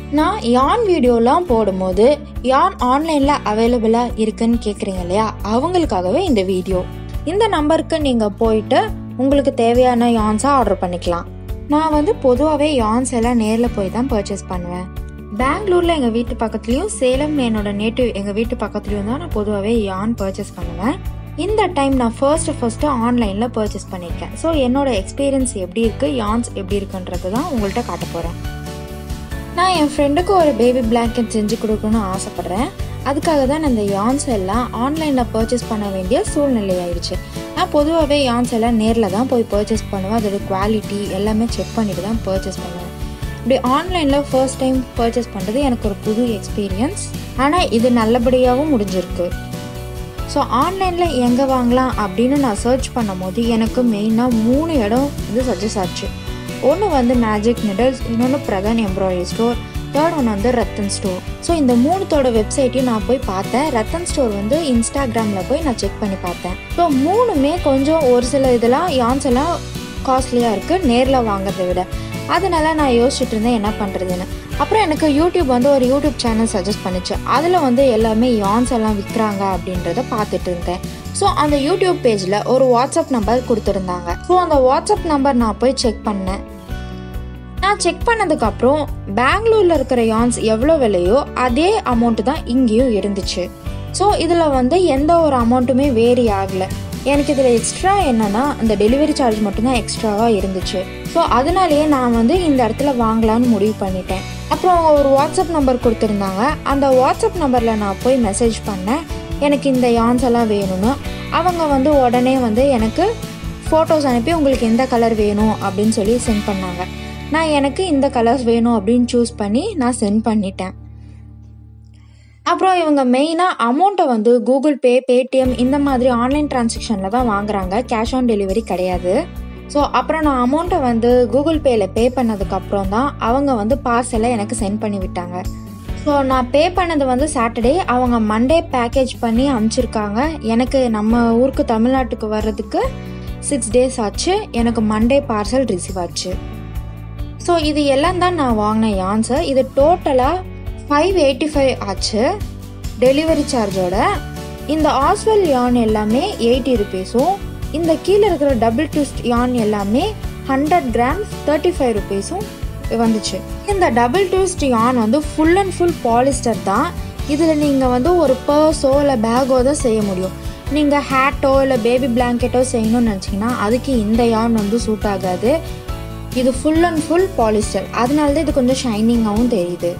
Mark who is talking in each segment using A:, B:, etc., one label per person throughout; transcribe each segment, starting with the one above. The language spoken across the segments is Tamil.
A: நான் யான் வீடியோலாம் போடும்போது யான் ஆன்லைனில் அவைலபிளாக இருக்குன்னு கேட்குறீங்க இல்லையா அவங்களுக்காகவே இந்த வீடியோ இந்த நம்பருக்கு நீங்கள் போயிட்டு உங்களுக்கு தேவையான யான்ஸாக ஆர்டர் பண்ணிக்கலாம் நான் வந்து பொதுவாகவே யான்ஸ் எல்லாம் நேரில் போய் தான் பர்ச்சேஸ் பண்ணுவேன் பெங்களூரில் எங்கள் வீட்டு பக்கத்துலேயும் சேலம் என்னோட நேட்டிவ் எங்கள் வீட்டு பக்கத்துலேயும் தான் நான் பொதுவாகவே யான் பர்ச்சேஸ் பண்ணுவேன் இந்த டைம் நான் ஃபர்ஸ்ட் ஃபர்ஸ்ட் ஆன்லைனில் பர்ச்சேஸ் பண்ணியிருக்கேன் ஸோ என்னோட எக்ஸ்பீரியன்ஸ் எப்படி இருக்குது யான்ஸ் எப்படி இருக்குன்றது தான் உங்கள்கிட்ட காட்ட போகிறேன் நான் என் ஃப்ரெண்டுக்கு ஒரு பேபி பிளாங்கெட் செஞ்சு கொடுக்கணும்னு ஆசைப்பட்றேன் அதுக்காக தான் நான் இந்த யான்ஸ் எல்லாம் ஆன்லைனில் பர்ச்சேஸ் பண்ண வேண்டிய சூழ்நிலை ஆயிடுச்சு நான் பொதுவாகவே யான்ஸ் எல்லாம் நேரில் தான் போய் பர்ச்சேஸ் பண்ணுவேன் அதோட குவாலிட்டி எல்லாமே செக் பண்ணிட்டு தான் பர்ச்சேஸ் பண்ணுவேன் இப்படி ஆன்லைனில் ஃபர்ஸ்ட் டைம் பர்ச்சேஸ் பண்ணுறது எனக்கு ஒரு புது எக்ஸ்பீரியன்ஸ் ஆனால் இது நல்லபடியாகவும் முடிஞ்சிருக்கு ஸோ ஆன்லைனில் எங்கே வாங்கலாம் அப்படின்னு நான் சர்ச் பண்ணும்போது எனக்கு மெயினாக மூணு இடம் வந்து சஜஸ்ட் ஆச்சு ஒன்று வந்து மேஜிக் நிடல்ஸ் இன்னொன்று பிரதான் எம்ப்ராய்டரி ஸ்டோர் தேர்ட் ஒன்று வந்து ரத்தன் ஸ்டோர் ஸோ இந்த மூணுத்தோட வெப்சைட்டையும் நான் போய் பார்த்தேன் ரத்தன் ஸ்டோர் வந்து இன்ஸ்டாகிராமில் போய் நான் செக் பண்ணி பார்த்தேன் ஸோ மூணுமே கொஞ்சம் ஒரு சில இதெல்லாம் யான்ஸ் எல்லாம் காஸ்ட்லியாக இருக்குது நேரில் வாங்குறதை விட அதனால நான் யோசிச்சுட்டு இருந்தேன் என்ன பண்ணுறதுன்னு அப்புறம் எனக்கு யூடியூப் வந்து ஒரு யூடியூப் சேனல் சஜஸ்ட் பண்ணுச்சு அதில் வந்து எல்லாமே யான்ஸ் எல்லாம் விற்கிறாங்க அப்படின்றத பார்த்துட்டு இருந்தேன் ஸோ அந்த யூடியூப் பேஜில் ஒரு வாட்ஸ்அப் நம்பர் கொடுத்துருந்தாங்க ஸோ அந்த வாட்ஸ்அப் நம்பர் நான் போய் செக் பண்ணேன் நான் செக் பண்ணதுக்கப்புறம் பெங்களூரில் இருக்கிற யான்ஸ் எவ்வளோ விலையோ அதே அமௌண்ட் தான் இங்கேயும் இருந்துச்சு ஸோ இதில் வந்து எந்த ஒரு அமௌண்ட்டுமே வேரி ஆகலை எனக்கு இதில் எக்ஸ்ட்ரா என்னன்னா அந்த டெலிவரி சார்ஜ் மட்டும்தான் எக்ஸ்ட்ராவாக இருந்துச்சு ஸோ அதனாலேயே நான் வந்து இந்த இடத்துல வாங்கலான்னு முடிவு பண்ணிட்டேன் அப்புறம் அவங்க ஒரு வாட்ஸ்அப் நம்பர் கொடுத்துருந்தாங்க அந்த வாட்ஸ்அப் நம்பரில் நான் போய் மெசேஜ் பண்ணேன் எனக்கு இந்த யான்ஸ் எல்லாம் வேணும்னு அவங்க வந்து உடனே வந்து எனக்கு ஃபோட்டோஸ் அனுப்பி உங்களுக்கு எந்த கலர் வேணும் அப்படின்னு சொல்லி சென்ட் பண்ணாங்க நான் எனக்கு இந்த கலர்ஸ் வேணும் அப்படின்னு சூஸ் பண்ணி நான் சென்ட் பண்ணிட்டேன் அப்புறம் இவங்க மெயினாக அமௌண்ட்டை வந்து கூகுள் பே பேடிஎம் இந்த மாதிரி ஆன்லைன் டிரான்சாக்ஷனில் தான் வாங்குறாங்க கேஷ் ஆன் டெலிவரி கிடையாது ஸோ அப்புறம் நான் அமௌண்ட்டை வந்து கூகுள் பேயில் பே பண்ணதுக்கப்புறம் தான் அவங்க வந்து பார்சலை எனக்கு சென்ட் பண்ணி விட்டாங்க ஸோ நான் பே பண்ணது வந்து சாட்டர்டே அவங்க மண்டே பேக்கேஜ் பண்ணி அனுப்பிச்சிருக்காங்க எனக்கு நம்ம ஊருக்கு தமிழ்நாட்டுக்கு வர்றதுக்கு சிக்ஸ் டேஸ் ஆச்சு எனக்கு மண்டே பார்சல் ரிசீவ் ஆச்சு ஸோ இது எல்லாம் தான் நான் வாங்கின யான்ஸு இது டோட்டலாக ஃபைவ் எயிட்டி ஃபைவ் ஆச்சு டெலிவரி சார்ஜோட இந்த ஆஸ்வெல் யான் எல்லாமே எயிட்டி ருபீஸும் இந்த கீழே இருக்கிற டபுள் ட்விஸ்ட் யான் எல்லாமே ஹண்ட்ரட் கிராம்ஸ் தேர்ட்டி ஃபைவ் ருபீஸும் வந்துச்சு இந்த டபுள் ட்விஸ்ட் யான் வந்து ஃபுல் அண்ட் ஃபுல் பாலிஸ்டர் தான் இதில் நீங்கள் வந்து ஒரு பர்ஸோ இல்லை பேக்கோ தான் செய்ய முடியும் நீங்கள் ஹேட்டோ இல்லை பேபி பிளாங்கெட்டோ செய்யணும்னு நினச்சிங்கன்னா அதுக்கு இந்த யான் வந்து சூட் ஆகாது இது ஃபுல் அண்ட் ஃபுல் பாலிஸ்டர் அதனால தான் இது கொஞ்சம் ஷைனிங்காகவும் தெரியுது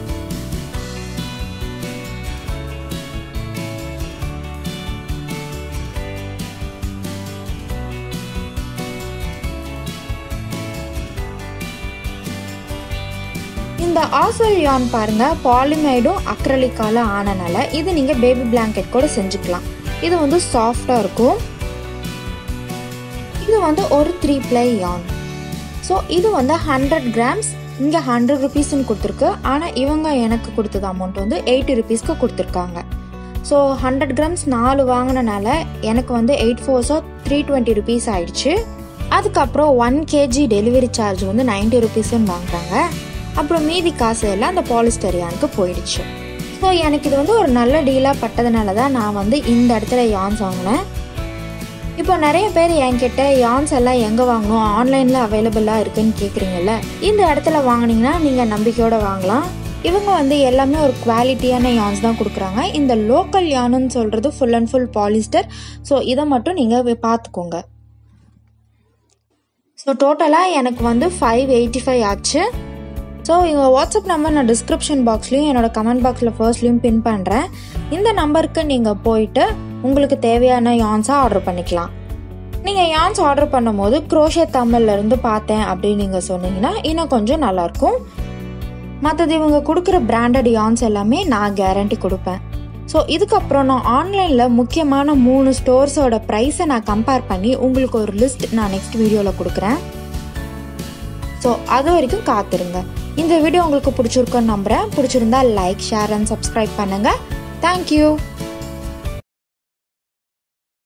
A: இந்த ஆசல் யான் பாருங்க பாலிமைடும் அக்ரலிக்கால ஆனனால இது நீங்க பேபி பிளாங்கெட் கூட செஞ்சுக்கலாம் இது வந்து சாஃப்டா இருக்கும் இது வந்து ஒரு த்ரீ ப்ளை யான் ஸோ இது வந்து ஹண்ட்ரட் கிராம்ஸ் இங்கே ஹண்ட்ரட் ருபீஸ்ன்னு கொடுத்துருக்கு ஆனால் இவங்க எனக்கு கொடுத்தது அமௌண்ட் வந்து எயிட்டி ருபீஸ்க்கு கொடுத்துருக்காங்க ஸோ ஹண்ட்ரட் கிராம்ஸ் நாலு வாங்கினனால எனக்கு வந்து எயிட் ஃபோர்ஸோ த்ரீ டுவெண்ட்டி ருபீஸ் ஆயிடுச்சு அதுக்கப்புறம் ஒன் கேஜி டெலிவரி சார்ஜ் வந்து நைன்ட்டி ருபீஸ்ன்னு வாங்குறாங்க அப்புறம் மீதி காசு எல்லாம் அந்த பாலிஸ்டரியானுக்கு போயிடுச்சு ஸோ எனக்கு இது வந்து ஒரு நல்ல டீலாக பட்டதுனால தான் நான் வந்து இந்த இடத்துல யான்ஸ் வாங்கினேன் இப்போ நிறைய பேர் என்கிட்ட யான்ஸ் எல்லாம் எங்கே வாங்கணும் ஆன்லைனில் அவைலபிளாக இருக்குன்னு கேட்குறீங்கல்ல இந்த இடத்துல வாங்கினீங்கன்னா நீங்கள் நம்பிக்கையோடு வாங்கலாம் இவங்க வந்து எல்லாமே ஒரு குவாலிட்டியான யான்ஸ் தான் கொடுக்குறாங்க இந்த லோக்கல் யானுன்னு சொல்கிறது full and full polyester so இதை மட்டும் நீங்கள் பார்த்துக்கோங்க ஸோ டோட்டலாக எனக்கு வந்து ஃபைவ் எயிட்டி ஃபைவ் ஆச்சு ஸோ இவங்க வாட்ஸ்அப் நம்பர் நான் டிஸ்கிரிப்ஷன் பாக்ஸ்லையும் என்னோட கமெண்ட் பாக்ஸில் ஃபர்ஸ்ட்லையும் பின் பண்ணுறேன் இந்த நம்பருக்கு நீங்கள் போயிட்டு உங்களுக்கு தேவையான யான்ஸாக ஆர்டர் பண்ணிக்கலாம் நீங்கள் யான்ஸ் ஆர்டர் பண்ணும்போது குரோஷே தமிழ்லேருந்து பார்த்தேன் அப்படின்னு நீங்கள் சொன்னீங்கன்னா இன்னும் கொஞ்சம் நல்லாயிருக்கும் மற்றது இவங்க கொடுக்குற பிராண்டட் யான்ஸ் எல்லாமே நான் கேரண்டி கொடுப்பேன் ஸோ இதுக்கப்புறம் நான் ஆன்லைனில் முக்கியமான மூணு ஸ்டோர்ஸோட ப்ரைஸை நான் கம்பேர் பண்ணி உங்களுக்கு ஒரு லிஸ்ட் நான் நெக்ஸ்ட் வீடியோவில் கொடுக்குறேன் ஸோ அது வரைக்கும் காத்திருங்க இந்த வீடியோ உங்களுக்கு பிடிச்சிருக்குன்னு நம்புகிறேன் பிடிச்சிருந்தா லைக் ஷேர் அண்ட் சப்ஸ்கிரைப் பண்ணுங்கள் தேங்க்யூ